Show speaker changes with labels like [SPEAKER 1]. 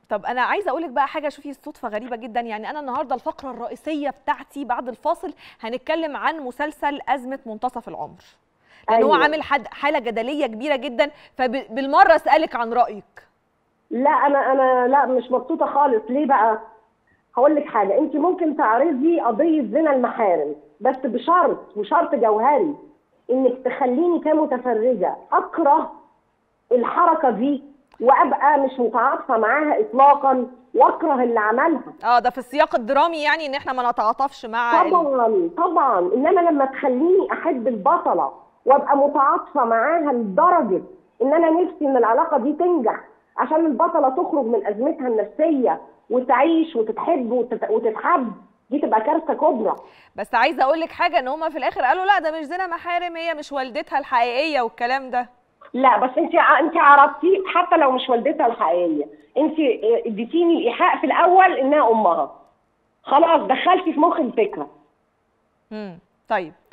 [SPEAKER 1] طب انا عايزه اقول لك بقى حاجه شوفي الصدفه غريبه جدا يعني انا النهارده الفقره الرئيسيه بتاعتي بعد الفاصل هنتكلم عن مسلسل ازمه منتصف العمر لان هو
[SPEAKER 2] أيوة.
[SPEAKER 1] عامل حد حاله جدليه كبيره جدا فبالمره اسالك عن رايك
[SPEAKER 2] لا انا انا لا مش مبسوطه خالص ليه بقى هقول لك حاجه انت ممكن تعرضي قضيه زنا المحارم بس بشرط وشرط جوهري انك تخليني كمتفرجه اكره الحركه دي وابقى مش متعاطفه معاها اطلاقا واكره اللي عملها
[SPEAKER 1] اه ده في السياق الدرامي يعني ان احنا ما نتعاطفش مع ال-
[SPEAKER 2] طبعا طبعا انما لما تخليني احب البطله وابقى متعاطفه معاها لدرجه ان انا نفسي ان العلاقه دي تنجح عشان البطله تخرج من ازمتها النفسيه وتعيش وتتحب وتت- وتتحب دي تبقى كارثه كبرى
[SPEAKER 1] بس عايزه اقول لك حاجه ان هم في الاخر قالوا لا ده مش زنا محارم هي مش والدتها الحقيقيه والكلام ده
[SPEAKER 2] لا بس انت ع- انت عرفتي حتى لو مش والدتها الحقيقيه انت اه، اديتيني ايحاء في الاول انها امها خلاص دخلتي في مخي الفكره
[SPEAKER 1] امم طيب